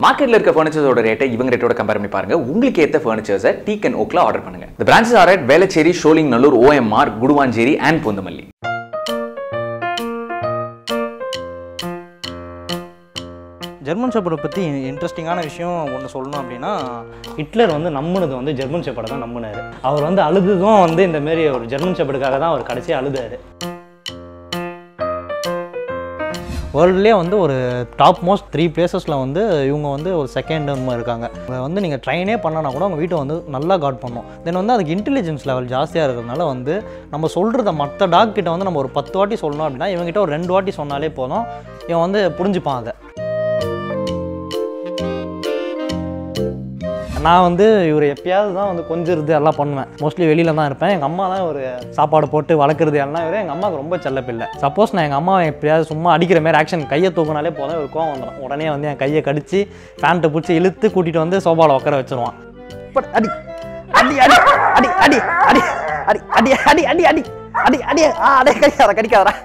மார்க்கெட்ல இருக்க ஃபர்னிச்சர்ஸோட ரேட்டை இவங்க ரேட்டோட கம்பேர் பண்ணி பாருங்க உங்களுக்கு ஏற்ற ஃபர்னிச்சர்ஸை டீக் அண்ட் ஓக்ல ஆர்டர் பண்ணுங்க இந்த branches are at Velachery Sholinganallur OMR Guduvanchery and Poonamallee German ஷெப்பர்டை பற்றி இன்ட்ரெஸ்டிங்கான விஷயம் ஒன்று சொல்லணும் அப்படின்னா ஹிட்லர் வந்து நம்பினது வந்து ஜெர்மன் ஷெப்பர்டை தான் நம்பினார் அவர் வந்து அழுதுதும் வந்து இந்த மாரி ஒரு ஜெர்மன் ஷெப்பர்டுக்காக தான் அவர் கடைசியாக அழுதாரு வேர்ல்ட்லேயே வந்து ஒரு டாப் மோஸ்ட் த்ரீ பிளேசஸில் வந்து இவங்க வந்து ஒரு செகண்ட் இருக்காங்க இவங்க வந்து நீங்கள் ட்ரைனே பண்ணனா கூட உங்கள் வீட்டை வந்து நல்லா காட் பண்ணும் தென் வந்து அதுக்கு இன்டெலிஜென்ஸ் லெவல் ஜாஸ்தியாக இருக்கிறதுனால வந்து நம்ம சொல்கிறத மற்ற டாக் கிட்ட வந்து நம்ம ஒரு பத்து வாட்டி சொல்லணும் அப்படின்னா இவங்ககிட்ட ஒரு ரெண்டு வாட்டி சொன்னாலே போதும் இவன் வந்து புரிஞ்சுப்பான் அதை நான் வந்து இவர் எப்பயாவது தான் வந்து கொஞ்சிறது எல்லாம் பண்ணுவேன் மோஸ்ட்லி வெளியில தான் இருப்பேன் எங்கள் அம்மா தான் ஒரு சாப்பாடு போட்டு வளர்க்குறது எல்லாம் இவர் எங்கள் அம்மாவுக்கு ரொம்ப செல்ல பிள்ளை சப்போஸ் நான் எங்கள் அம்மா எப்பயாவது சும்மா அடிக்கிற மாதிரி ஆக்ஷன் கையை தூக்கினாலே போதும் ஒரு கோவம் வந்துடும் உடனே வந்து என் கையை கடிச்சு பேண்ட்டை பிடிச்சி இழுத்து கூட்டிகிட்டு வந்து சோபாவில் உட்கார வச்சிருவான் பட் அடி அடி அடி அடி அடி அடி அடி அடி அடி அடி அடி அடி அடி ஆ அடே கடிக்காத கடிக்காதடா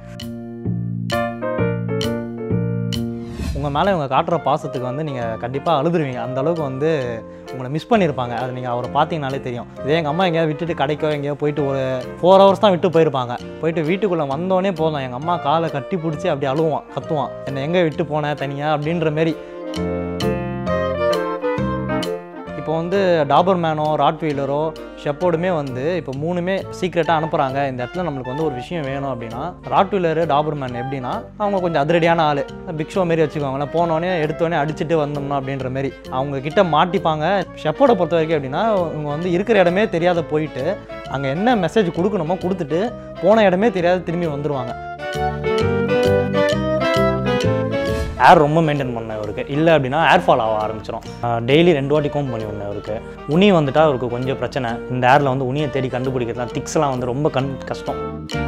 உங்கள் மேலே இவங்க காட்டுற பாசத்துக்கு வந்து நீங்கள் கண்டிப்பாக அழுதுருவீங்க அந்த அளவுக்கு வந்து உங்களை மிஸ் பண்ணியிருப்பாங்க அது நீங்கள் அவரை பார்த்தீங்கனாலே தெரியும் இதே எங்கள் அம்மா எங்கேயாவது விட்டுட்டு கடைக்கோ எங்கேயோ போயிட்டு ஒரு ஃபோர் ஹவர்ஸ் தான் விட்டு போயிருப்பாங்க போயிட்டு வீட்டுக்குள்ளே வந்தோடனே போதும் எங்கள் அம்மா காலை கட்டி பிடிச்சி அப்படி அழுவான் கத்துவான் என்னை எங்கே விட்டு போனேன் தனியாக அப்படின்ற மாரி இப்போ வந்து டாபர் மேனோ ராட்வீலரோ ஷெப்போர்டுமே வந்து இப்போ மூணுமே சீக்ரெட்டாக அனுப்புகிறாங்க இந்த இடத்துல நம்மளுக்கு வந்து ஒரு விஷயம் வேணும் அப்படின்னா ராட்வீலரு டாபர் மேன் எப்படின்னா அவங்க கொஞ்சம் அதிரடியான ஆள் பிக் ஷோ மாரி வச்சுக்கோங்களேன் போனோடனே எடுத்தோடனே அடிச்சுட்டு வந்தோம்னா அப்படின்ற மாரி அவங்க கிட்ட மாட்டிப்பாங்க ஷெப்போர்டை பொறுத்த வரைக்கும் எப்படின்னா இவங்க வந்து இருக்கிற இடமே தெரியாத போயிட்டு அங்கே என்ன மெசேஜ் கொடுக்கணுமோ கொடுத்துட்டு போன இடமே தெரியாத திரும்பி வந்துடுவாங்க ஏர் ரொம்ப மெயின்டைன் பண்ண இவருக்கு இல்லை அப்படின்னா ஏர் ஃபால் ஆக ஆரம்பிச்சிடும் டெய்லி ரெண்டு வாட்டி கோம் பண்ணி விடணும் அவருக்கு உனி வந்துட்டா அவருக்கு கொஞ்சம் பிரச்சனை இந்த ஏரில் வந்து உனியை தேடி கண்டுபிடிக்கிறதுலாம் திக்ஸ்லாம் வந்து ரொம்ப கண் கஷ்டம்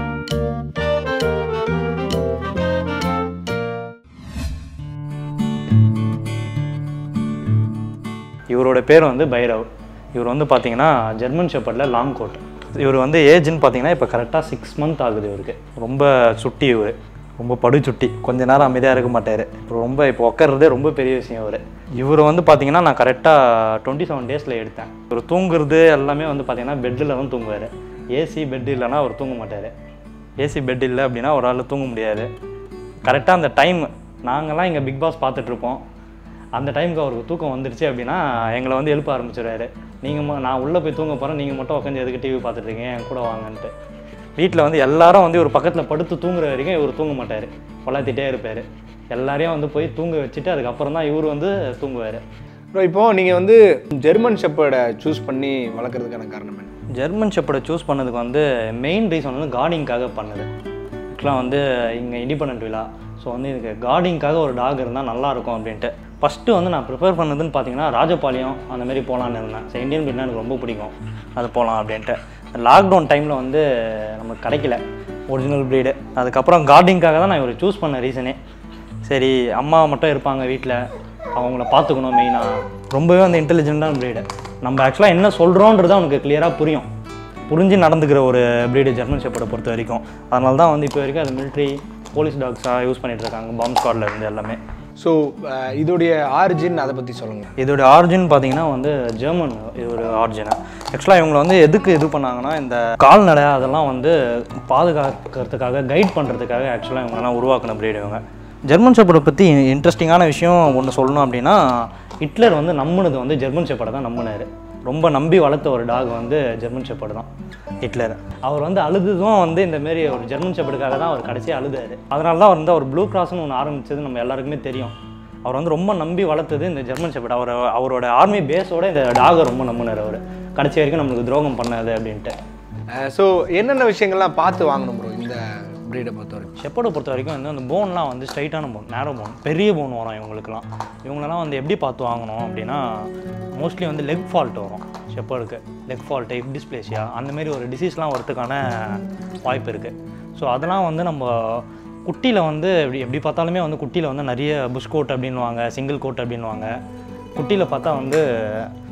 இவரோட பேர் வந்து பைரவ் இவர் வந்து பார்த்தீங்கன்னா ஜெர்மன் ஷெப்பர்டில் லாங் கோட் இவர் வந்து ஏஜ்னு பார்த்தீங்கன்னா இப்போ கரெக்டாக சிக்ஸ் மந்த் ஆகுது இவருக்கு ரொம்ப சுட்டி இவர் ரொம்ப படு சுட்டி கொஞ்ச நேரம் அமைதியாக இருக்க மாட்டார் ரொம்ப இப்போ உட்கார்றதே ரொம்ப பெரிய விஷயம் இவர் இவர் வந்து பார்த்தீங்கன்னா நான் கரெக்டாக டுவெண்ட்டி செவன் டேஸில் எடுத்தேன் இவர் தூங்குறது எல்லாமே வந்து பார்த்தீங்கன்னா பெட்டில் தான் தூங்குவார் ஏசி பெட் இல்லைன்னா அவர் தூங்க மாட்டார் ஏசி பெட் இல்லை அப்படின்னா ஒரு ஆள் தூங்க முடியாது கரெக்டாக அந்த டைம் நாங்கள்லாம் இங்கே பிக் பாஸ் பார்த்துட்ருப்போம் அந்த டைமுக்கு அவருக்கு தூக்கம் வந்துடுச்சு அப்படின்னா எங்களை வந்து எழுப்ப ஆரம்பிச்சிடுவாரு நீங்கள் நான் உள்ளே போய் தூங்க போகிறேன் நீங்கள் மட்டும் உட்காந்து எதுக்கு டிவி பார்த்துட்டு இருக்கீங்க என் கூட வாங்கன்ட்டு வீட்டில் வந்து எல்லாரும் வந்து ஒரு பக்கத்தில் படுத்து தூங்குற வரைக்கும் இவர் தூங்க மாட்டார் பொல்லாத்திட்டே இருப்பார் எல்லாரையும் வந்து போய் தூங்க வச்சுட்டு அதுக்கப்புறம் தான் இவர் வந்து தூங்குவார் ப்ரோ இப்போ நீங்கள் வந்து ஜெர்மன் ஷெப்பர்டை சூஸ் பண்ணி வளர்க்குறதுக்கான காரணம் என்ன ஜெர்மன் ஷெப்பர்டை சூஸ் பண்ணதுக்கு வந்து மெயின் ரீசன் வந்து கார்டிங்காக பண்ணது ஆக்சுவலாக வந்து இங்கே இண்டிபெண்ட் விழா ஸோ வந்து இதுக்கு கார்டிங்காக ஒரு டாக் இருந்தால் நல்லாயிருக்கும் அப்படின்ட்டு ஃபஸ்ட்டு வந்து நான் ப்ரிஃபர் பண்ணதுன்னு பார்த்தீங்கன்னா ராஜபாளையம் அந்த மாதிரி போகலான்னு இருந்தேன் ஸோ இந்தியன் பிரீட்னா எனக்கு ரொம்ப பிடிக்கும் அது போகலாம் அப்படின்ட்டு லாக்டவுன் டைமில் வந்து நமக்கு கிடைக்கல ஒரிஜினல் ப்ரீடு அதுக்கப்புறம் கார்டிங்காக தான் நான் இவரை சூஸ் பண்ண ரீசனே சரி அம்மா மட்டும் இருப்பாங்க வீட்டில் அவங்கள பார்த்துக்கணும் மெயினாக ரொம்பவே வந்து இன்டெலிஜென்ட்டான ப்ரீடு நம்ம ஆக்சுவலாக என்ன சொல்கிறோன்றது அவனுக்கு கிளியராக புரியும் புரிஞ்சு நடந்துக்கிற ஒரு ப்ரீடு ஜெர்மன் ஷெப்பர்டை பொறுத்த வரைக்கும் அதனால தான் வந்து இப்போ வரைக்கும் அது மிலிட்ரி போலீஸ் டாக்ஸாக யூஸ் பண்ணிட்டு இருக்காங்க பாம்ப் ஸ்குவாட்ல இருந்து எல்லாமே ஸோ இதோடைய ஆரிஜின் அதை பற்றி சொல்லுங்கள் இதோட ஆரிஜின் பார்த்தீங்கன்னா வந்து ஜெர்மன் இதோட ஆரிஜின் ஆக்சுவலாக இவங்களை வந்து எதுக்கு இது பண்ணாங்கன்னா இந்த கால்நடை அதெல்லாம் வந்து பாதுகாக்கிறதுக்காக கைட் பண்ணுறதுக்காக ஆக்சுவலாக இவங்கெல்லாம் உருவாக்கின பிரீடு இவங்க ஜெர்மன் ஷெப்பர்டை பற்றி இன்ட்ரெஸ்டிங்கான விஷயம் ஒன்று சொல்லணும் அப்படின்னா ஹிட்லர் வந்து நம்பினது வந்து ஜெர்மன் ஷெப்பர்டை தான் நம்பினார் ரொம்ப நம்பி வளர்த்த ஒரு டாக் வந்து ஜெர்மன் ஷெப்பர்டு தான் ஹிட்லர் அவர் வந்து அழுதுதும் வந்து இந்த மாரி ஒரு ஜெர்மன் ஷெப்பர்டுக்காக தான் அவர் கடைசியாக அழுதாரு அதனால தான் அவர் வந்து அவர் ப்ளூ கிராஸ்னு ஒன்று ஆரம்பிச்சது நம்ம எல்லாருக்குமே தெரியும் அவர் வந்து ரொம்ப நம்பி வளர்த்தது இந்த ஜெர்மன் ஷெப்பர்ட் அவர் அவரோட ஆர்மி பேஸோட இந்த டாகை ரொம்ப நம்பினார் அவர் கடைசி வரைக்கும் நம்மளுக்கு துரோகம் பண்ணாது அப்படின்ட்டு ஸோ என்னென்ன விஷயங்கள்லாம் பார்த்து வாங்கணும் ப்ரோ இந்த ப்ரீடை பொறுத்த வரைக்கும் ஷெப்பர்டை பொறுத்த வரைக்கும் வந்து அந்த போன்லாம் வந்து ஸ்ட்ரைட்டான போன் நேரோ போன் பெரிய போன் வரும் இவங்களுக்குலாம் இவங்களெல்லாம் வந்து எப்படி பார்த்து வாங்கணும் அப்படின்னா மோஸ்ட்லி வந்து லெக் ஃபால்ட் வரும் ஷெப்பர்டுக்கு லெக் ஃபால்ட் ஹிப் டிஸ்பிளேஷியா அந்த மாதிரி ஒரு டிசீஸ்லாம் வரதுக்கான வாய்ப்பு இருக்குது ஸோ அதெல்லாம் வந்து நம்ம குட்டியில் வந்து எப்படி எப்படி பார்த்தாலுமே வந்து குட்டியில் வந்து நிறைய புஷ் கோட் அப்படின்வாங்க சிங்கிள் கோட் அப்படின்வாங்க குட்டியில் பார்த்தா வந்து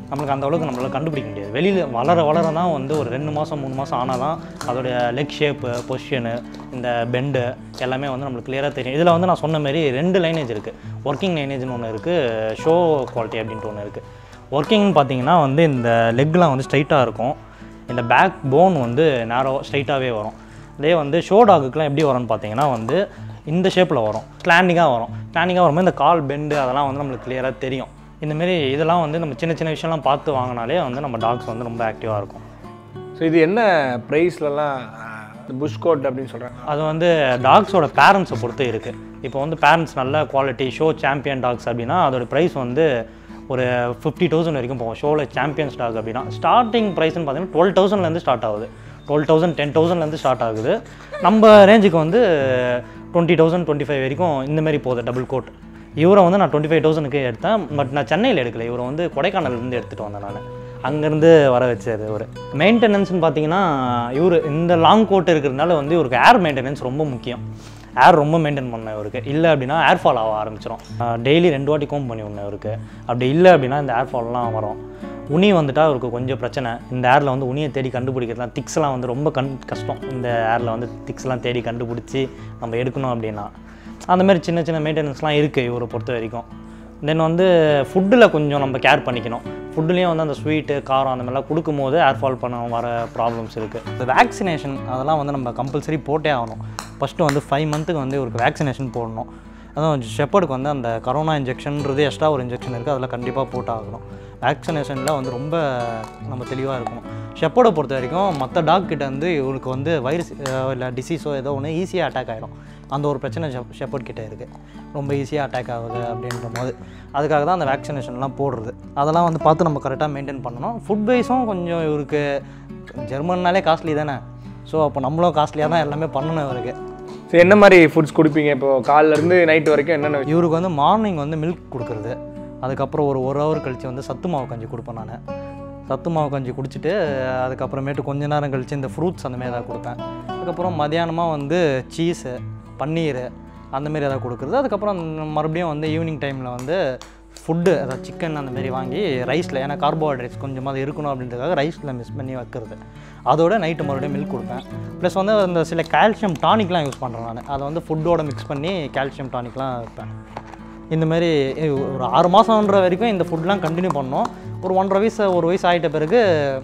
நம்மளுக்கு அந்த அளவுக்கு நம்மளால் கண்டுபிடிக்க முடியாது வெளியில் வளர வளர தான் வந்து ஒரு ரெண்டு மாதம் மூணு மாதம் ஆனால் தான் அதோடைய லெக் ஷேப்பு பொசிஷனு இந்த பெண்டு எல்லாமே வந்து நம்மளுக்கு கிளியராக தெரியும் இதில் வந்து நான் சொன்ன மாதிரி ரெண்டு லைனேஜ் இருக்குது ஒர்க்கிங் லைனேஜ்னு ஒன்று இருக்குது ஷோ குவாலிட்டி அப்படின்ட்டு ஒன்று இருக்குது ஒர்க்கிங்னு பார்த்தீங்கன்னா வந்து இந்த லெக்லாம் வந்து ஸ்ட்ரைட்டாக இருக்கும் இந்த பேக் போன் வந்து நேரோ ஸ்ட்ரைட்டாகவே வரும் இதே வந்து ஷோ டாகுக்குலாம் எப்படி வரும்னு பார்த்தீங்கன்னா வந்து இந்த ஷேப்பில் வரும் ஸ்லாண்டிங்காக வரும் ஸ்லாண்டிங்காக வரும்போது இந்த கால் பெண்டு அதெல்லாம் வந்து நம்மளுக்கு கிளியராக தெரியும் இந்தமாரி இதெல்லாம் வந்து நம்ம சின்ன சின்ன விஷயம்லாம் பார்த்து வாங்கினாலே வந்து நம்ம டாக்ஸ் வந்து ரொம்ப ஆக்டிவாக இருக்கும் ஸோ இது என்ன ப்ரைஸ்லலாம் இந்த புஷ் கோட் அப்படின்னு சொல்கிறாங்க அது வந்து டாக்ஸோட பேரண்ட்ஸை பொறுத்து இருக்குது இப்போ வந்து பேரண்ட்ஸ் நல்ல குவாலிட்டி ஷோ சாம்பியன் டாக்ஸ் அப்படின்னா அதோட ப்ரைஸ் வந்து ஒரு ஃபிஃப்டி தௌசண்ட் வரைக்கும் போகும் ஷோவில் சாம்பியன்ஸ் டாக் அப்படின்னா ஸ்டார்டிங் ப்ரைஸ்னு பார்த்தீங்கன்னா டுவெல் தௌசண்ட்லேருந்து ஸ்டார்ட் ஆகுது டுவெல் தௌசண்ட் டென் தௌசண்ட்லேருந்து ஸ்டார்ட் ஆகுது நம்ம ரேஞ்சுக்கு வந்து டுவெண்ட்டி தௌசண்ட் டுவெண்ட்டி ஃபைவ் வரைக்கும் இந்த மாதிரி போகுது டபுள் கோட் இவரை வந்து நான் டுவெண்ட்டி ஃபைவ் தௌசண்ட்க்கு எடுத்தேன் பட் நான் சென்னையில் எடுக்கல இவரை வந்து கொடைக்கானல்லேருந்து எடுத்துகிட்டு வந்தேன் நான் அங்கேருந்து வர வச்சது ஒரு மெயின்டெனன்ஸ்னு பார்த்தீங்கன்னா இவர் இந்த லாங் கோட் இருக்கிறதுனால வந்து இவருக்கு ஏர் மெயின்டெனன்ஸ் ரொம்ப முக்கியம் ஏர் ரொம்ப மெயின்டைன் பண்ண இவருக்கு இல்லை அப்படின்னா ஏர் ஃபால் ஆக ஆரம்பிச்சிடும் டெய்லி ரெண்டு வாட்டி கோம் பண்ணி விடணும் இவருக்கு அப்படி இல்லை அப்படின்னா இந்த ஏர் ஃபால்லாம் வரும் உனி வந்துட்டா அவருக்கு கொஞ்சம் பிரச்சனை இந்த ஏரில் வந்து உனியை தேடி கண்டுபிடிக்கிறதுலாம் திக்ஸ்லாம் வந்து ரொம்ப கண் கஷ்டம் இந்த ஏரில் வந்து திக்ஸ்லாம் தேடி கண்டுபிடிச்சி நம்ம எடுக்கணும் அப்படின்னா அந்த மாதிரி சின்ன சின்ன மெயின்டெனன்ஸ்லாம் இருக்குது இவரை பொறுத்த வரைக்கும் தென் வந்து ஃபுட்டில் கொஞ்சம் நம்ம கேர் பண்ணிக்கணும் ஃபுட்டுலேயும் வந்து அந்த ஸ்வீட்டு காரம் அந்த மாதிரிலாம் கொடுக்கும்போது ஏர் ஃபால் பண்ண வர ப்ராப்ளம்ஸ் இருக்குது இந்த வேக்சினேஷன் அதெல்லாம் வந்து நம்ம கம்பல்சரி போட்டே ஆகணும் ஃபஸ்ட்டு வந்து ஃபைவ் மந்த்துக்கு வந்து இவருக்கு வேக்சினேஷன் போடணும் அதுவும் ஷெப்பர்டுக்கு வந்து அந்த கரோனா இன்ஜெக்ஷன்றது எக்ஸ்ட்ரா ஒரு இன்ஜெக்ஷன் இருக்குது அதில் கண்டிப்பாக போட்டாகணும் வேக்சினேஷனில் வந்து ரொம்ப நம்ம தெளிவாக இருக்கணும் ஷெப்பர்டை பொறுத்த வரைக்கும் மற்ற டாக் கிட்ட வந்து இவருக்கு வந்து வைரஸ் இல்லை டிசீஸோ ஏதோ ஒன்று ஈஸியாக அட்டாக் ஆகிடும் அந்த ஒரு பிரச்சனை ஷெப் ஷெப்பர்ட் கிட்ட இருக்குது ரொம்ப ஈஸியாக அட்டாக் ஆகுது அப்படின்ற போது அதுக்காக தான் அந்த வேக்சினேஷன்லாம் போடுறது அதெல்லாம் வந்து பார்த்து நம்ம கரெக்டாக மெயின்டைன் பண்ணணும் ஃபுட் வைஸும் கொஞ்சம் இவருக்கு ஜெர்மன்னாலே காஸ்ட்லி தானே ஸோ அப்போ நம்மளும் காஸ்ட்லியாக தான் எல்லாமே பண்ணணும் இவருக்கு ஸோ என்ன மாதிரி ஃபுட்ஸ் கொடுப்பீங்க இப்போ காலைலேருந்து நைட் வரைக்கும் என்னென்ன இவருக்கு வந்து மார்னிங் வந்து மில்க் கொடுக்குறது அதுக்கப்புறம் ஒரு ஒரு ஹவர் கழித்து வந்து சத்து மாவு கஞ்சி கொடுப்பேன் நான் சத்து மாவு கஞ்சி குடிச்சிட்டு அதுக்கப்புறமேட்டு கொஞ்ச நேரம் கழித்து இந்த ஃப்ரூட்ஸ் அந்த மாதிரி ஏதாவது கொடுப்பேன் அதுக்கப்புறம் மதியானமாக வந்து சீஸு பன்னீர் அந்தமாரி ஏதாவது கொடுக்குறது அதுக்கப்புறம் மறுபடியும் வந்து ஈவினிங் டைமில் வந்து ஃபுட்டு அதாவது சிக்கன் அந்த மாதிரி வாங்கி ரைஸில் ஏன்னா கார்போஹைட்ரேட்ஸ் கொஞ்சமாக இருக்கணும் அப்படின்றதுக்காக ரைஸில் மிஸ் பண்ணி வைக்கிறது அதோட நைட்டு மறுபடியும் மில்க் கொடுப்பேன் ப்ளஸ் வந்து அந்த சில கால்சியம் டானிக்லாம் யூஸ் பண்ணுறேன் நான் அதை வந்து ஃபுட்டோட மிக்ஸ் பண்ணி கால்சியம் டானிக்லாம் வைப்பேன் இந்த மாதிரி ஒரு ஆறு மாதம்ன்ற வரைக்கும் இந்த ஃபுட்லாம் கண்டினியூ பண்ணோம் ஒரு ஒன்றரை வயசு ஒரு வயசு ஆகிட்ட பிறகு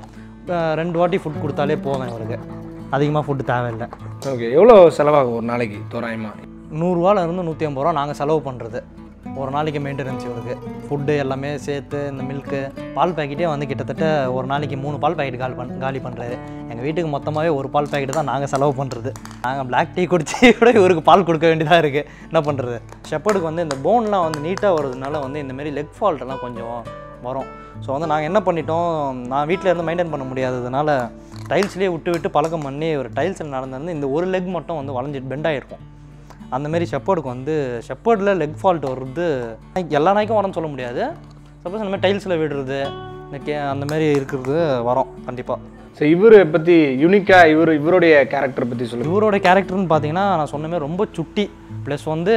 அஹ், ரெண்டு வாட்டி ஃபுட் கொடுத்தாலே போதும் இவருக்கு அதிகமாக ஃபுட்டு தேவையில்லை ஓகே எவ்வளோ செலவாகும் ஒரு நாளைக்கு தோராயமாக நூறுரூவாலேருந்து நூற்றி ஐம்பது ரூபா நாங்கள் செலவு பண்ணுறது ஒரு நாளைக்கு மெயின்டெனன்ஸ் இவருக்கு ஃபுட்டு எல்லாமே சேர்த்து இந்த மில்க்கு பால் பாக்கெட்டே வந்து கிட்டத்தட்ட ஒரு நாளைக்கு மூணு பால் பாக்கெட் காலி பண் காலி பண்ணுறாரு எங்கள் வீட்டுக்கு மொத்தமாகவே ஒரு பால் பாக்கெட் தான் நாங்கள் செலவு பண்ணுறது நாங்கள் பிளாக் டீ குடிச்சு கூட இவருக்கு பால் கொடுக்க வேண்டியதாக இருக்குது என்ன பண்ணுறது ஷெப்பர்டுக்கு வந்து இந்த போன்லாம் வந்து நீட்டாக வர்றதுனால வந்து இந்த மாதிரி லெக் ஃபால்ட்டெல்லாம் கொஞ்சம் வரும் ஸோ வந்து நாங்கள் என்ன பண்ணிட்டோம் நான் வீட்டில் இருந்து மெயின்டைன் பண்ண முடியாததுனால டைல்ஸ்லேயே விட்டு விட்டு பழக்கம் பண்ணி ஒரு டைல்ஸில் நடந்திருந்து இந்த ஒரு லெக் மட்டும் வந்து வளைஞ்சிட்டு பெண்ட் ஆகிருக்கும் அந்த மாதிரி ஷெப்பர்டுக்கு வந்து ஷெப்பர்டில் லெக் ஃபால்ட் வருது எல்லா நாய்க்கும் வரும்னு சொல்ல முடியாது சப்போஸ் அந்த மாதிரி டைல்ஸில் விடுறது இந்த கே அந்த மாதிரி இருக்கிறது வரும் கண்டிப்பாக ஸோ இவரை பற்றி யூனிக்காக இவர் இவருடைய கேரக்டர் பற்றி சொல்லுங்கள் இவரோட கேரக்டர்னு பார்த்தீங்கன்னா நான் சொன்ன மாதிரி ரொம்ப சுட்டி ப்ளஸ் வந்து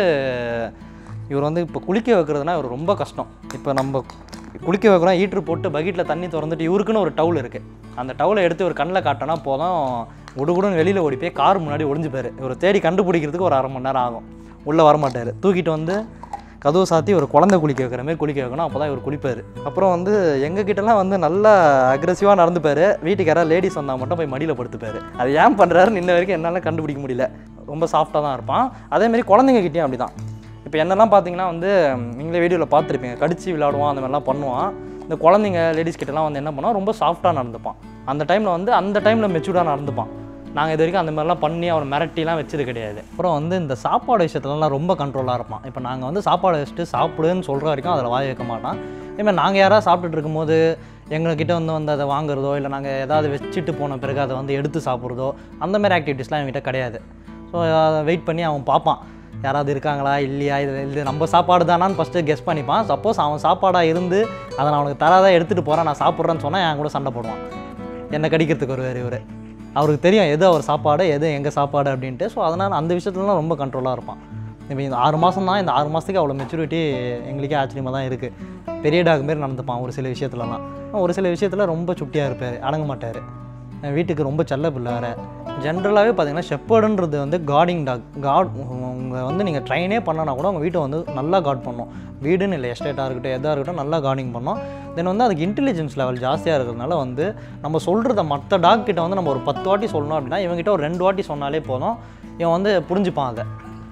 இவர் வந்து இப்போ குளிக்க வைக்கிறதுனா இவர் ரொம்ப கஷ்டம் இப்போ நம்ம குளிக்க வைக்கிறோம் ஹீட்ரு போட்டு பக்கெட்டில் தண்ணி திறந்துட்டு இவருக்குன்னு ஒரு டவுல் இருக்குது அந்த டவுலை எடுத்து ஒரு கண்ணில் காட்டினா போதும் குடுகுடுன்னு வெளியில் ஓடி போய் கார் முன்னாடி ஒளிஞ்சு போயிரு இவர் தேடி கண்டுபிடிக்கிறதுக்கு ஒரு அரை மணி நேரம் ஆகும் உள்ளே வரமாட்டார் தூக்கிட்டு வந்து கதவு சாத்தி ஒரு குழந்தை குளிக்க வைக்கிற மாதிரி குளிக்க வைக்கணும் அப்போ தான் இவர் குளிப்பார் அப்புறம் வந்து எங்கள் கிட்டலாம் வந்து நல்லா அக்ரெசிவாக நடந்துப்பார் வீட்டுக்கு யாராவது லேடிஸ் வந்தால் மட்டும் போய் மடியில் படுத்துப்பார் அது ஏன் பண்ணுறாருன்னு இன்ன வரைக்கும் என்னால் கண்டுபிடிக்க முடியல ரொம்ப சாஃப்டாக தான் இருப்பான் அதேமாரி குழந்தைங்க கிட்டேயும் அப்படி தான் இப்போ என்னெல்லாம் பார்த்தீங்கன்னா வந்து நீங்களே வீடியோவில் பார்த்துருப்பீங்க கடிச்சு விளையாடுவான் அந்த மாதிரிலாம் பண்ணுவான் இந்த குழந்தைங்க லேடிஸ் கிட்டலாம் வந்து என்ன பண்ணுவான் ரொம்ப சாஃப்டாக நடந்துப்பான் அந்த டைமில் வந்து அந்த டைமில் மெச்சூர்டாக நடந்துப்பான் நாங்கள் இது வரைக்கும் அந்த மாதிரிலாம் பண்ணி அவனை மிரட்டிலாம் வச்சது கிடையாது அப்புறம் வந்து இந்த சாப்பாடு விஷயத்துலலாம் ரொம்ப கண்ட்ரோலாக இருப்பான் இப்போ நாங்கள் வந்து சாப்பாடு வச்சுட்டு சாப்பிடுன்னு சொல்கிற வரைக்கும் அதில் வாய் வைக்க மாட்டான் இதேமாதிரி நாங்கள் யாராவது சாப்பிட்டுட்டு இருக்கும்போது எங்ககிட்ட வந்து வந்து அதை வாங்குறதோ இல்லை நாங்கள் ஏதாவது வச்சுட்டு போன பிறகு அதை வந்து எடுத்து சாப்பிட்றதோ அந்த மாதிரி ஆக்டிவிட்டீஸ்லாம் என்கிட்ட கிடையாது ஸோ அதை வெயிட் பண்ணி அவன் பார்ப்பான் யாராவது இருக்காங்களா இல்லையா இது இது நம்ம சாப்பாடு தானான்னு ஃபஸ்ட்டு கெஸ் பண்ணிப்பான் சப்போஸ் அவன் சாப்பாடாக இருந்து அதை நான் அவனுக்கு தராத எடுத்துகிட்டு போகிறேன் நான் சாப்பிட்றேன்னு சொன்னால் என் கூட சண்டை போடுவான் என்னை கடிக்கிறதுக்கு வருவார் இவர் அவருக்கு தெரியும் எது அவர் சாப்பாடு எது எங்கள் சாப்பாடு அப்படின்ட்டு ஸோ அதனால் அந்த விஷயத்துலலாம் ரொம்ப கண்ட்ரோலாக இருப்பான் இப்போ இந்த ஆறு மாதம் தான் இந்த ஆறு மாதத்துக்கு அவ்வளோ மெச்சூரிட்டி எங்களுக்கே ஆச்சரியமாக தான் இருக்குது பெரிய டாக் மாரி நடந்துப்பான் ஒரு சில விஷயத்துலலாம் ஒரு சில விஷயத்தில் ரொம்ப சுட்டியாக இருப்பார் அடங்க மாட்டார் வீட்டுக்கு ரொம்ப செல்ல பிள்ளை வேறு ஜென்ரலாகவே பார்த்தீங்கன்னா ஷெப்பர்டுன்றது வந்து கார்டிங் டாக் காட் உங்கள் வந்து நீங்கள் ட்ரைனே பண்ணனா கூட உங்கள் வீட்டை வந்து நல்லா காட் பண்ணும் வீடுன்னு இல்லை எஸ்டேட்டாக இருக்கட்டும் எதாக இருக்கட்டும் நல்லா கார்டிங் பண்ணோம் தென் வந்து அதுக்கு இன்டெலிஜென்ஸ் லெவல் ஜாஸ்தியாக இருக்கிறதுனால வந்து நம்ம சொல்கிறத மற்ற டாக் கிட்ட வந்து நம்ம ஒரு பத்து வாட்டி சொல்லணும் அப்படின்னா இவங்ககிட்ட ஒரு ரெண்டு வாட்டி சொன்னாலே போதும் இவன் வந்து புரிஞ்சுப்பான் அதை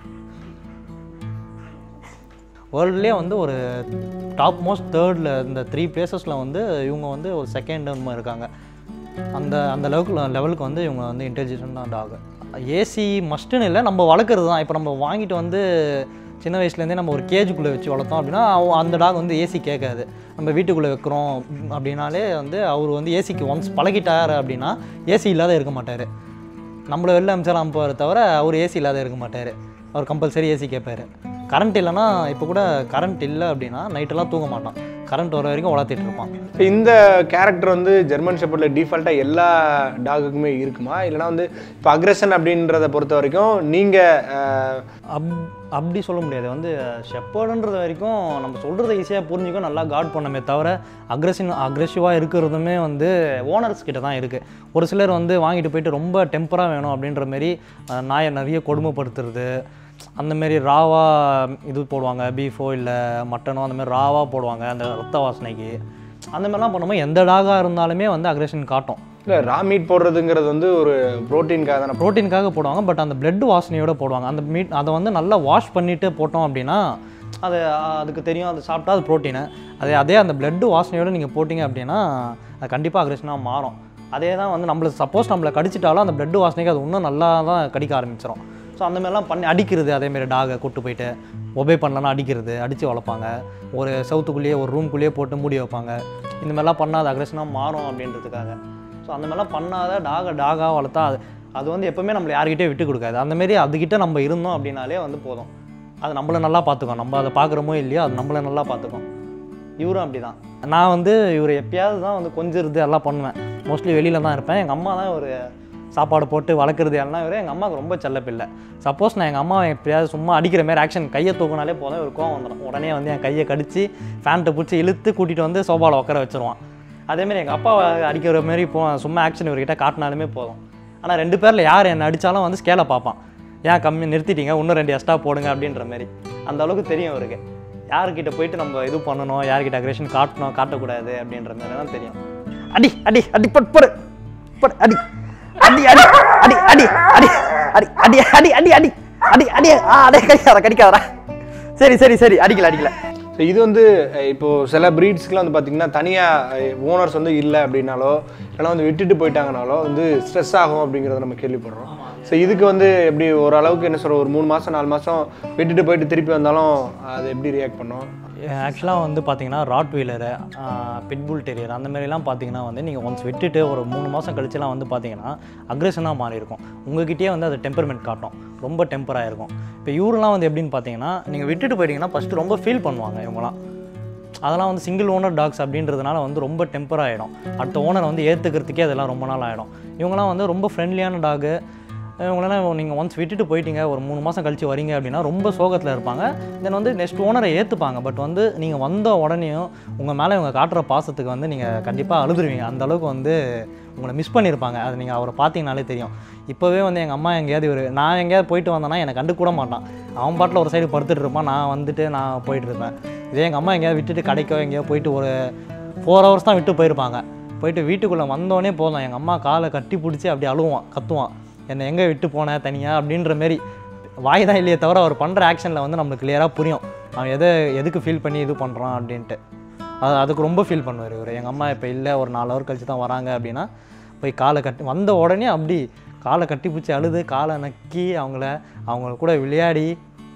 வேர்ல்ட்லேயே வந்து ஒரு டாப் மோஸ்ட் தேர்டில் இந்த த்ரீ பிளேசஸில் வந்து இவங்க வந்து ஒரு செகண்ட் இருக்காங்க அந்த அந்த லெவலுக்கு லெவலுக்கு வந்து இவங்க வந்து இன்டெலிஜென்ட் டாக் ஏசி மஸ்ட்டுன்னு இல்லை நம்ம வளர்க்குறது தான் இப்போ நம்ம வாங்கிட்டு வந்து சின்ன வயசுலேருந்தே நம்ம ஒரு கேஜுக்குள்ளே வச்சு வளர்த்தோம் அப்படின்னா அவ- அந்த டாக் வந்து ஏசி கேட்காது நம்ம வீட்டுக்குள்ளே வைக்கிறோம் அப்படின்னாலே வந்து அவர் வந்து ஏசிக்கு ஒன்ஸ் பழகிட்டார் அப்படின்னா ஏசி இல்லாத இருக்க மாட்டார் நம்மளை வெளில அமிச்சாலும் அனுப்புவார் தவிர அவர் ஏசி இல்லாத இருக்க மாட்டார் அவர் கம்பல்சரி ஏசி கேட்பாரு கரண்ட் இல்லைன்னா இப்போ கூட கரண்ட் இல்லை அப்படின்னா நைட்டெல்லாம் தூங்க மாட்டான் கரண்ட் வர வரைக்கும் வளர்த்திட்டு இருப்பான் இந்த கேரக்டர் வந்து ஜெர்மன் ஷெப்பர்டில் டிஃபால்ட்டாக எல்லா டாகுக்குமே இருக்குமா இல்லைனா வந்து இப்போ அக்ரெஷன் அப்படின்றத பொறுத்த வரைக்கும் நீங்கள் அப் அப்படி சொல்ல முடியாது வந்து ஷெப்பர்டுன்றது வரைக்கும் நம்ம சொல்கிறத ஈஸியாக புரிஞ்சுக்கும் நல்லா காட் பண்ணமே தவிர அக்ரெசிவ் அக்ரெசிவாக இருக்கிறதுமே வந்து ஓனர்ஸ் கிட்ட தான் இருக்குது ஒரு சிலர் வந்து வாங்கிட்டு போயிட்டு ரொம்ப டெம்பராக வேணும் அப்படின்ற மாரி அஹ், நாயை நிறைய கொடுமைப்படுத்துறது அந்த மாரி ராவாக இது போடுவாங்க பீஃபோ இல்லை மட்டனோ அந்த மாதிரி ராவாக போடுவாங்க அந்த ரத்த வாசனைக்கு அந்த மாதிரிலாம் பண்ணும்போது எந்த டாகாக இருந்தாலுமே வந்து அக்ரெஷன் காட்டும் இல்லை ரா மீட் போடுறதுங்கிறது வந்து ஒரு ப்ரோட்டீனுக்காக தானே ப்ரோட்டீனுக்காக போடுவாங்க பட் அந்த பிளட் வாசனையோட போடுவாங்க அந்த மீட் அதை வந்து நல்லா வாஷ் பண்ணிட்டு போட்டோம் அப்படின்னா அது அஹ், அதுக்கு தெரியும் அது சாப்பிட்டா அது ப்ரோட்டீனு அதே அதே அந்த பிளட் வாசனையோட நீங்கள் போட்டிங்க அப்படின்னா அது கண்டிப்பாக அக்ரெஷனாக மாறும் அதே தான் வந்து நம்மளை சப்போஸ் நம்மளை கடிச்சிட்டாலும் அந்த பிளட் வாசனைக்கு அது இன்னும் நல்லா தான் கடிக்க ஆரம்பிச்சிடும் ஸோ அந்த மாதிரிலாம் பண்ணி அடிக்கிறது அதேமாரி டாகை கூட்டு போயிட்டு ஒபே பண்ணலன்னா அடிக்கிறது அடித்து வளர்ப்பாங்க ஒரு சவுத்துக்குள்ளேயே ஒரு ரூம்குள்ளேயே போட்டு மூடி வைப்பாங்க இந்த மாதிரிலாம் பண்ணால் அது அக்ரெஷனாக மாறும் அப்படின்றதுக்காக ஸோ அந்த மாதிரிலாம் பண்ணாத டாகை டாகாக வளர்த்தா அது அது வந்து எப்போவுமே நம்மளை யார்கிட்டயும் விட்டு கொடுக்காது அந்த மாரி அதுக்கிட்ட நம்ம இருந்தோம் அப்படின்னாலே வந்து போதும் அது நம்மளை நல்லா பார்த்துக்கும் நம்ம அதை பார்க்குறோமோ இல்லையோ அது நம்மளை நல்லா பார்த்துக்கும் இவரும் அப்படி தான் நான் வந்து இவர் எப்பயாவது தான் வந்து கொஞ்சிறது எல்லாம் பண்ணுவேன் மோஸ்ட்லி வெளியில் தான் இருப்பேன் எங்கள் அம்மா தான் ஒரு சாப்பாடு போட்டு வளர்க்குறது எல்லாம் இவர் எங்கள் அம்மாவுக்கு ரொம்ப செல்ல பிள்ளை சப்போஸ் நான் எங்கள் அம்மா எப்பயாவது சும்மா அடிக்கிற மாதிரி ஆக்ஷன் கையை தூக்குனாலே போதும் ஒரு கோவம் வந்துடும் உடனே வந்து என் கையை கடிச்சு ஃபேண்ட்டை பிடிச்சி இழுத்து கூட்டிகிட்டு வந்து சோபாவில் உட்கார வச்சிருவான் அதேமாரி எங்கள் அப்பா அடிக்கிற மாதிரி போ சும்மா ஆக்ஷன் இவர்கிட்ட காட்டினாலுமே போதும் ஆனால் ரெண்டு பேரில் யார் என்னை அடித்தாலும் வந்து ஸ்கேலை பார்ப்பான் ஏன் கம்மி நிறுத்திட்டீங்க இன்னும் ரெண்டு எக்ஸ்ட்ரா போடுங்க அப்படின்ற மாதிரி அந்த அளவுக்கு தெரியும் அவருக்கு யார்கிட்ட போயிட்டு நம்ம இது பண்ணணும் யார்கிட்ட அக்ரேஷன் காட்டணும் காட்டக்கூடாது அப்படின்ற மாதிரி தான் தெரியும் அடி அடி அடி பட் போடு போடு அடி அடி அடி அடி அடி அடி அடி அடி அடி அடி அடி அடி அடி ஆ அடே கடிக்காத கடிக்காதடா சரி சரி சரி அடிக்கல அடிக்கல ஸோ இது வந்து அஹ், இப்போ சில ப்ரீட்ஸ்க்குலாம் வந்து பார்த்தீங்கன்னா தனியாக ஓனர்ஸ் வந்து இல்லை அப்படின்னாலோ இல்லைனா வந்து விட்டுட்டு போயிட்டாங்கனாலோ வந்து ஸ்ட்ரெஸ் ஆகும் அப்படிங்கிறத நம்ம கேள்விப்படுறோம் ஸோ இதுக்கு வந்து எப்படி ஓரளவுக்கு என்ன சொல்ற ஒரு மூணு மாதம் நாலு மாதம் விட்டுட்டு போயிட்டு திருப்பி வந்தாலும் அது எப்படி ரியாக்ட் பண்ணும் ஆக்சுவலாக வந்து பார்த்தீங்கன்னா ராட் வீலரு பிட்புல் டெரியர் அந்த மாதிரிலாம் பார்த்தீங்கன்னா வந்து நீங்கள் ஒன்ஸ் விட்டுட்டு ஒரு மூணு மாதம் கழிச்சுலாம் வந்து பார்த்தீங்கன்னா அக்ரெஷனாக மாறி இருக்கும் உங்ககிட்டயே வந்து அது டெம்பர்மெண்ட் காட்டும் ரொம்ப டெம்பராக இருக்கும் இப்போ இவரெலாம் வந்து எப்படின்னு பார்த்தீங்கன்னா நீங்கள் விட்டுட்டு போயிட்டீங்கன்னா ஃபஸ்ட்டு ரொம்ப ஃபீல் பண்ணுவாங்க இவங்கலாம் அதெல்லாம் வந்து சிங்கிள் ஓனர் டாக்ஸ் அப்படின்றதுனால வந்து ரொம்ப டெம்பர் ஆகிடும் அடுத்த ஓனர் வந்து ஏற்றுக்கிறதுக்கே அதெல்லாம் ரொம்ப நாள் ஆகிடும் இவங்கலாம் வந்து ரொம்ப ஃப்ரெண்ட்லியான டாகு இவங்களெல்லாம் நீங்கள் ஒன்ஸ் விட்டுட்டு போயிட்டீங்க ஒரு மூணு மாதம் கழிச்சு வரீங்க அப்படின்னா ரொம்ப சோகத்தில் இருப்பாங்க தென் வந்து நெக்ஸ்ட் ஓனரை ஏற்றுப்பாங்க பட் வந்து நீங்கள் வந்த உடனேயும் உங்கள் மேலே இவங்க காட்டுற பாசத்துக்கு வந்து நீங்கள் கண்டிப்பாக அழுதுருவீங்க அந்த அளவுக்கு வந்து உங்களை மிஸ் பண்ணியிருப்பாங்க அது நீங்கள் அவரை பார்த்தீங்கனாலே தெரியும் இப்போவே வந்து எங்கள் அம்மா எங்கேயாவது ஒரு நான் எங்கேயாவது போயிட்டு வந்தேன்னா என்னை கண்டு கூட மாட்டான் அவன் பாட்டில் ஒரு சைடு படுத்துட்டு இருப்பான் நான் வந்துட்டு நான் போயிட்டு இருப்பேன் இதே எங்கள் அம்மா எங்கேயாவது விட்டுட்டு கடைக்கோ எங்கேயோ போயிட்டு ஒரு ஃபோர் ஹவர்ஸ் தான் விட்டு போயிருப்பாங்க போயிட்டு வீட்டுக்குள்ளே வந்தோடனே போதும் எங்கள் அம்மா காலை கட்டி பிடிச்சி அப்படி அழுவான் கத்துவான் என்னை எங்கே விட்டு போனேன் தனியாக அப்படின்ற மாரி வாய் தான் இல்லையே தவிர அவர் பண்ணுற ஆக்ஷனில் வந்து நம்மளுக்கு கிளியராக புரியும் அவன் எதை எதுக்கு ஃபீல் பண்ணி இது பண்ணுறான் அப்படின்ட்டு அது அதுக்கு ரொம்ப ஃபீல் பண்ணுவார் இவர் எங்கள் அம்மா இப்போ இல்லை ஒரு நாலு ஹவர் கழிச்சு தான் வராங்க அப்படின்னா போய் காலை கட்டி வந்த உடனே அப்படி காலை கட்டி பிடிச்சி அழுது காலை நக்கி அவங்கள அவங்க கூட விளையாடி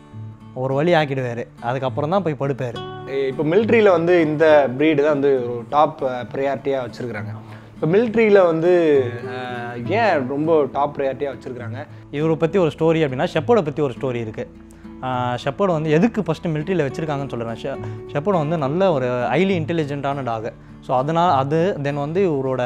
ஒரு வழி ஆக்கிடுவார் அதுக்கப்புறம் தான் போய் படுப்பார் இப்போ மிலிட்ரியில் வந்து இந்த ப்ரீடு தான் வந்து ஒரு டாப் ப்ரையாரிட்டியாக வச்சுருக்குறாங்க இப்போ மிலிட்ரியில் வந்து அஹ், ஏன் ரொம்ப டாப் ப்ரையாரிட்டியாக வச்சுருக்குறாங்க இவரை பற்றி ஒரு ஸ்டோரி அப்படின்னா ஷெப்பர்டை பற்றி ஒரு ஸ்டோரி இருக்குது ஷெப்பர்டு வந்து எதுக்கு ஃபஸ்ட்டு மிலிட்ரியில் வச்சுருக்காங்கன்னு சொல்கிறேன் ஷெ ஷெப்பர்டு வந்து நல்ல ஒரு ஹைலி இன்டெலிஜென்ட்டான டாகு ஸோ அதனால் அது தென் வந்து இவரோட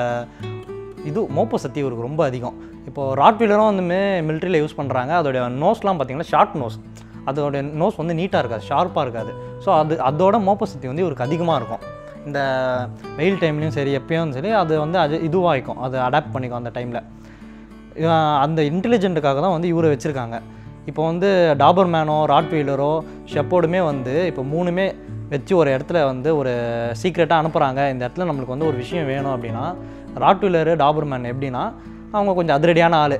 இது மோப்ப சக்தி இவருக்கு ரொம்ப அதிகம் இப்போது ராட் வீலரும் வந்து மிலிட்ரியில் யூஸ் பண்ணுறாங்க அதோடைய நோஸ்லாம் பார்த்தீங்கன்னா ஷார்ட் நோஸ் அதோட நோஸ் வந்து நீட்டாக இருக்காது ஷார்ப்பாக இருக்காது ஸோ அது அதோட மோப்ப சக்தி வந்து இவருக்கு அதிகமாக இருக்கும் இந்த வெயில் டைம்லேயும் சரி எப்பயும் சரி அது வந்து அது இதுவாகிக்கும் அது அடாப்ட் பண்ணிக்கும் அந்த டைமில் அந்த இன்டெலிஜென்ட்டுக்காக தான் வந்து இவரை வச்சுருக்காங்க இப்போ வந்து டாபர் மேனோ ராட்வீலரோ ஷெப்போர்டுமே வந்து இப்போ மூணுமே வச்சு ஒரு இடத்துல வந்து ஒரு சீக்ரெட்டாக அனுப்புகிறாங்க இந்த இடத்துல நம்மளுக்கு வந்து ஒரு விஷயம் வேணும் அப்படின்னா ராட்வீலரு டாபர் மேன் எப்படின்னா அவங்க கொஞ்சம் அதிரடியான ஆள்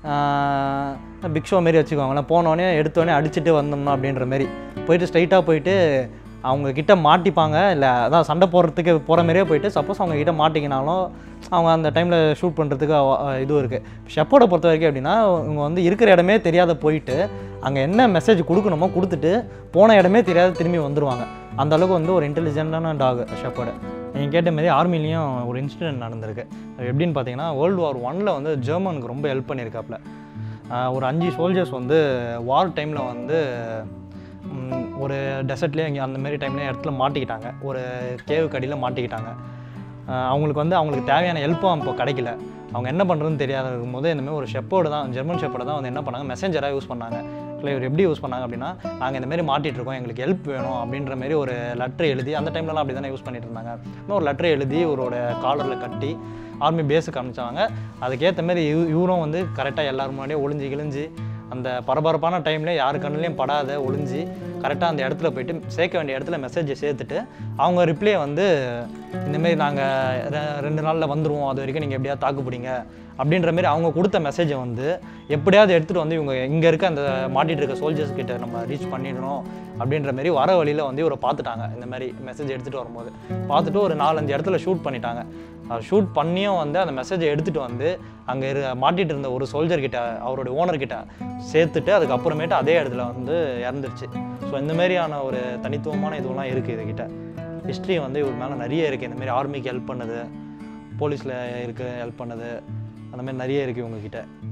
பிக் ஷோ மாரி வச்சுக்கோங்களேன் போனோடனே எடுத்தோடனே அடிச்சுட்டு வந்தோம்னா அப்படின்ற மாரி போயிட்டு ஸ்ட்ரைட்டாக போயிட்டு அவங்க கிட்ட மாட்டிப்பாங்க இல்லை அதான் சண்டை போடுறதுக்கு போகிற மாதிரியே போயிட்டு சப்போஸ் அவங்க கிட்ட மாட்டிக்கினாலும் அவங்க அந்த டைமில் ஷூட் பண்ணுறதுக்கு இது இருக்குது ஷெப்போட பொறுத்த வரைக்கும் எப்படின்னா இவங்க வந்து இருக்கிற இடமே தெரியாத போயிட்டு அங்கே என்ன மெசேஜ் கொடுக்கணுமோ கொடுத்துட்டு போன இடமே தெரியாத திரும்பி வந்துடுவாங்க அந்த அளவுக்கு வந்து ஒரு இன்டெலிஜென்ட்டான டாக் ஷெப்போடு நீங்கள் கேட்ட மாதிரி ஆர்மிலையும் ஒரு இன்சிடென்ட் நடந்திருக்கு அது எப்படின்னு பார்த்தீங்கன்னா வேர்ல்டு வார் ஒனில் வந்து ஜெர்மனுக்கு ரொம்ப ஹெல்ப் பண்ணியிருக்காப்புல ஆஹ் ஒரு அஞ்சு சோல்ஜர்ஸ் வந்து வார் டைமில் வந்து ம், ஒரு டெசர்ட்லேயே இங்கே அந்த மாதிரி டைம்லேயே இடத்துல மாட்டிக்கிட்டாங்க ஒரு கேவு கடியில் மாட்டிக்கிட்டாங்க ஆஹ் அவங்களுக்கு வந்து அவங்களுக்கு தேவையான ஹெல்ப்பும் அப்போ கிடைக்கல அவங்க என்ன பண்ணுறதுன்னு தெரியாத இருக்கும்போது இந்த மாதிரி ஒரு ஷெப்போர்டு தான் ஜெர்மன் ஷெப்போர்டு தான் வந்து என்ன பண்ணாங்க மெசேஞ்சராக யூஸ் பண்ணாங்க இல்லை இவர் எப்படி யூஸ் பண்ணாங்க அப்படின்னா நாங்கள் இந்த மாதிரி மாட்டிட்டு இருக்கோம் எங்களுக்கு ஹெல்ப் வேணும் அப்படின்ற மாதிரி ஒரு லெட்டர் எழுதி அந்த டைம்லலாம் அப்படி தானே யூஸ் பண்ணிட்டு இருந்தாங்க இன்னும் ஒரு லெட்டர் எழுதி இவரோட காலரில் கட்டி ஆர்மி பேஸுக்கு அனுப்பிச்சாங்க அதுக்கேற்ற மாதிரி இவ- இவரும் வந்து கரெக்டாக எல்லாரும் முன்னாடியே ஒளிஞ்சு கிழிஞ்சு அந்த பரபரப்பான டைமில் யார் கண்ணுலையும் படாத ஒளிஞ்சு கரெக்டாக அந்த இடத்துல போயிட்டு சேர்க்க வேண்டிய இடத்துல மெசேஜை சேர்த்துட்டு அவங்க ரிப்ளை வந்து இந்தமாரி நாங்கள் ரெண்டு நாளில் வந்துடுவோம் அது வரைக்கும் நீங்கள் எப்படியாவது தாக்கு பிடிங்க அப்படின்ற மாதிரி அவங்க கொடுத்த மெசேஜை வந்து எப்படியாவது எடுத்துகிட்டு வந்து இவங்க இங்கே இருக்க அந்த மாட்டிட்டு இருக்க சோல்ஜர்ஸ் கிட்ட நம்ம ரீச் பண்ணிடணும் அப்படின்ற மாதிரி வர வழியில் வந்து இவரை பார்த்துட்டாங்க இந்த மாதிரி மெசேஜ் எடுத்துகிட்டு வரும்போது பார்த்துட்டு ஒரு நாலஞ்சு இடத்துல ஷூட் பண்ணிட்டாங்க ஷூட் பண்ணியும் வந்து அந்த மெசேஜை எடுத்துகிட்டு வந்து அங்கே இரு மாட்டிட்டு இருந்த ஒரு சோல்ஜர் கிட்ட அவருடைய ஓனர் கிட்ட சேர்த்துட்டு அதுக்கப்புறமேட்டு அதே இடத்துல வந்து இறந்துருச்சு ஸோ இந்த மாதிரியான ஒரு தனித்துவமான இதுவெல்லாம் இருக்குது இதுகிட்ட ஹிஸ்ட்ரி வந்து இவர் மேலே நிறைய இருக்குது இந்த மாதிரி ஆர்மிக்கு ஹெல்ப் பண்ணது போலீஸில் இருக்க ஹெல்ப் பண்ணது அந்த மாதிரி நிறைய இருக்குது இவங்ககிட்ட